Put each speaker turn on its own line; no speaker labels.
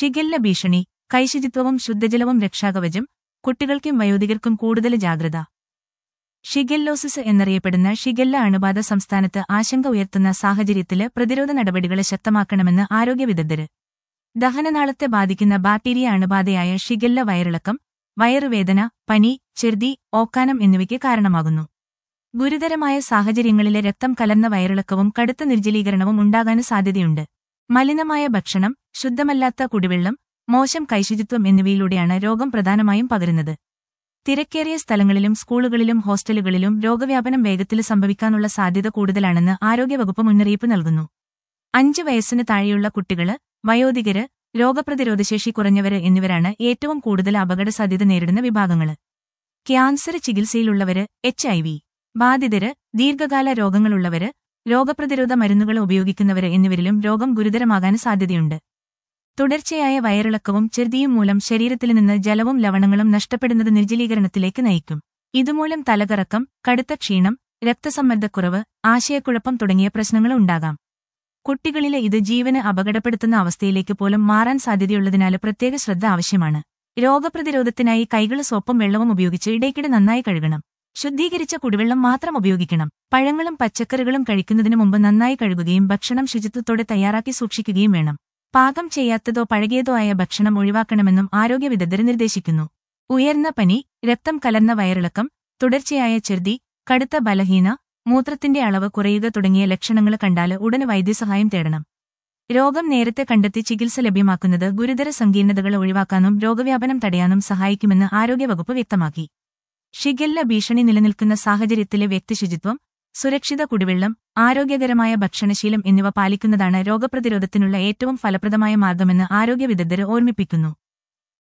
shigella ഭീഷണി കൈശുചിത്വവും ശുദ്ധജലവും രക്ഷാകവചം കുട്ടികൾക്കും വയോധികർക്കും കൂടുതൽ ജാഗ്രത ഷിഗല്ലോസിസ് എന്നറിയപ്പെടുന്ന ഷിഗല്ല അണുബാധ സംസ്ഥാനത്ത് ആശങ്ക ഉയർത്തുന്ന സാഹചര്യത്തില് പ്രതിരോധ നടപടികൾ ശക്തമാക്കണമെന്ന് ആരോഗ്യ വിദഗ്ധര് ദഹനനാളത്തെ ബാധിക്കുന്ന ബാക്ടീരിയ അണുബാധയായ ഷിഗല്ല വയറിളക്കം വയറുവേദന പനി ചെർദി ഓക്കാനം എന്നിവയ്ക്ക് കാരണമാകുന്നു ഗുരുതരമായ സാഹചര്യങ്ങളിലെ രക്തം കലർന്ന വയറിളക്കവും കടുത്ത നിർജ്ജലീകരണവും ഉണ്ടാകാൻ സാധ്യതയുണ്ട് മലിനമായ ഭക്ഷണം ശുദ്ധമല്ലാത്ത കുടിവെള്ളം മോശം കൈശുചിത്വം എന്നിവയിലൂടെയാണ് രോഗം പ്രധാനമായും പകരുന്നത് തിരക്കേറിയ സ്ഥലങ്ങളിലും സ്കൂളുകളിലും ഹോസ്റ്റലുകളിലും രോഗവ്യാപനം വേഗത്തിൽ സംഭവിക്കാനുള്ള സാധ്യത കൂടുതലാണെന്ന് ആരോഗ്യവകുപ്പ് മുന്നറിയിപ്പ് നൽകുന്നു അഞ്ച് വയസ്സിന് താഴെയുള്ള കുട്ടികള് വയോധികര് രോഗപ്രതിരോധശേഷി കുറഞ്ഞവര് എന്നിവരാണ് ഏറ്റവും കൂടുതൽ അപകടസാധ്യത നേരിടുന്ന വിഭാഗങ്ങള് ക്യാൻസർ ചികിത്സയിലുള്ളവര് എച്ച് ഐ വി ബാധിതര് ദീർഘകാല രോഗങ്ങളുള്ളവര് രോഗപ്രതിരോധ മരുന്നുകൾ ഉപയോഗിക്കുന്നവര് എന്നിവരിലും രോഗം ഗുരുതരമാകാൻ സാധ്യതയുണ്ട് തുടർച്ചയായ വയറിളക്കവും ചെറുതിയും മൂലം ശരീരത്തിൽ നിന്ന് ജലവും ലവണങ്ങളും നഷ്ടപ്പെടുന്നത് നിർജ്ജലീകരണത്തിലേക്ക് നയിക്കും ഇതുമൂലം തലകറക്കം കടുത്ത ക്ഷീണം രക്തസമ്മർദ്ദക്കുറവ് ആശയക്കുഴപ്പം തുടങ്ങിയ പ്രശ്നങ്ങൾ ഉണ്ടാകാം കുട്ടികളിലെ ഇത് ജീവന് അപകടപ്പെടുത്തുന്ന അവസ്ഥയിലേക്ക് പോലും മാറാൻ സാധ്യതയുള്ളതിനാൽ പ്രത്യേക ശ്രദ്ധ ആവശ്യമാണ് രോഗപ്രതിരോധത്തിനായി കൈകൾ സോപ്പും വെള്ളവും ഉപയോഗിച്ച് ഇടയ്ക്കിടെ നന്നായി കഴുകണം ശുദ്ധീകരിച്ച കുടിവെള്ളം മാത്രം ഉപയോഗിക്കണം പഴങ്ങളും പച്ചക്കറികളും കഴിക്കുന്നതിനു മുമ്പ് നന്നായി കഴുകുകയും ഭക്ഷണം ശുചിത്വത്തോടെ തയ്യാറാക്കി സൂക്ഷിക്കുകയും വേണം പാകം ചെയ്യാത്തതോ പഴകിയതോ ആയ ഭക്ഷണം ഒഴിവാക്കണമെന്നും ആരോഗ്യ വിദഗ്ധർ നിർദ്ദേശിക്കുന്നു ഉയർന്ന പനി രക്തം കലർന്ന വയറിളക്കം തുടർച്ചയായ ചെർദി കടുത്ത ബലഹീന മൂത്രത്തിന്റെ അളവ് കുറയുക തുടങ്ങിയ ലക്ഷണങ്ങൾ കണ്ടാല് ഉടന് വൈദ്യസഹായം തേടണം രോഗം നേരത്തെ കണ്ടെത്തി ചികിത്സ ലഭ്യമാക്കുന്നത് ഗുരുതര സങ്കീർണതകൾ ഒഴിവാക്കാനും രോഗവ്യാപനം തടയാനും സഹായിക്കുമെന്ന് ആരോഗ്യവകുപ്പ് വ്യക്തമാക്കി ഷിഗല്ല ഭീഷണി നിലനിൽക്കുന്ന സാഹചര്യത്തിലെ വ്യക്തിശുചിത്വം സുരക്ഷിത കുടിവെള്ളം ആരോഗ്യകരമായ ഭക്ഷണശീലം എന്നിവ പാലിക്കുന്നതാണ് രോഗപ്രതിരോധത്തിനുള്ള ഏറ്റവും ഫലപ്രദമായ മാർഗമെന്ന് ആരോഗ്യ വിദഗ്ധർ ഓർമ്മിപ്പിക്കുന്നു